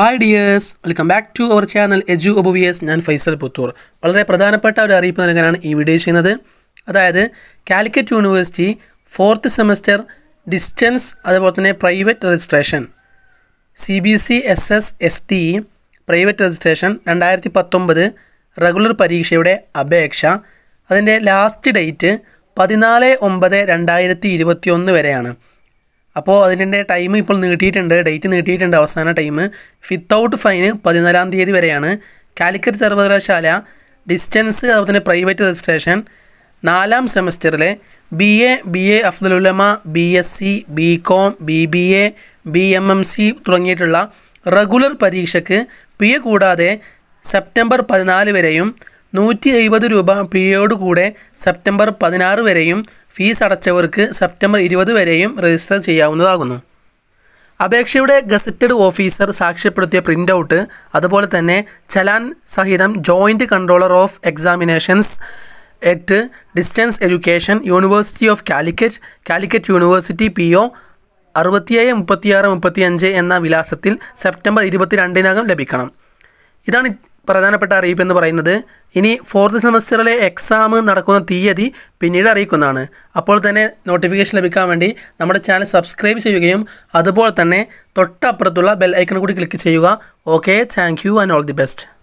hi dears welcome back to our channel Edu Obvious ഞാൻ ഫൈസൽ പുത്തൂർ വളരെ പ്രധാനപ്പെട്ട ഒരു അറിയിപ്പ് നൽകാനാണ് ഈ വീഡിയോ ചെയ്യുന്നത് അതായത് Calicut university fourth semester distance അതുപോലെ തന്നെ private registration C B C S S S T private registration രണ്ടായിരത്തി പത്തൊമ്പത് റെഗുലർ പരീക്ഷയുടെ അപേക്ഷ അതിൻ്റെ ലാസ്റ്റ് ഡേറ്റ് പതിനാല് ഒമ്പത് രണ്ടായിരത്തി ഇരുപത്തി ഒന്ന് വരെയാണ് അപ്പോൾ അതിൻ്റെ ടൈം ഇപ്പോൾ നീട്ടിയിട്ടുണ്ട് ഡേറ്റ് നീട്ടിയിട്ടുണ്ട് അവസാന ടൈം വിത്തൗട്ട് ഫൈന് പതിനാലാം തീയതി വരെയാണ് കാലിക്കറ്റ് സർവകലാശാല ഡിസ്റ്റൻസ് അതുപോലെ തന്നെ പ്രൈവറ്റ് രജിസ്ട്രേഷൻ നാലാം സെമസ്റ്ററിലെ ബി എ ബി എ അഫ്ദലുലമ B S C B com B B A B M M C തുടങ്ങിയിട്ടുള്ള റെഗുലർ പരീക്ഷയ്ക്ക് പി എ കൂടാതെ സെപ്റ്റംബർ പതിനാല് വരെയും നൂറ്റി എഴുപത് രൂപ പിയോട് കൂടെ സെപ്റ്റംബർ പതിനാറ് വരെയും ഫീസ് അടച്ചവർക്ക് സെപ്റ്റംബർ ഇരുപത് വരെയും രജിസ്റ്റർ ചെയ്യാവുന്നതാകുന്നു അപേക്ഷയുടെ ഗസറ്റഡ് ഓഫീസർ സാക്ഷ്യപ്പെടുത്തിയ പ്രിൻ്റ് ഔട്ട് അതുപോലെ തന്നെ ചലാൻ സഹിതം joint controller of examinations at distance education university of Calicut Calicut university P O അറുപത്തിയേഴ് മുപ്പത്തിയാറ് മുപ്പത്തിയഞ്ച് എന്ന വിലാസത്തിൽ സെപ്റ്റംബർ ഇരുപത്തിരണ്ടിനകം ലഭിക്കണം ഇതാണ് പ്രധാനപ്പെട്ട അറിയിപ്പ് എന്ന് പറയുന്നത് ഇനി ഫോർത്ത് സെമസ്റ്ററിലെ എക്സാം നടക്കുന്ന തീയതി പിന്നീട് അറിയിക്കുന്നതാണ് അപ്പോൾ തന്നെ നോട്ടിഫിക്കേഷൻ ലഭിക്കാൻ വേണ്ടി നമ്മുടെ ചാനൽ സബ്സ്ക്രൈബ് ചെയ്യുകയും അതുപോലെ തന്നെ തൊട്ടപ്പുറത്തുള്ള ബെൽ ഐക്കൺ കൂടി ക്ലിക്ക് ചെയ്യുക okay thank you and all the best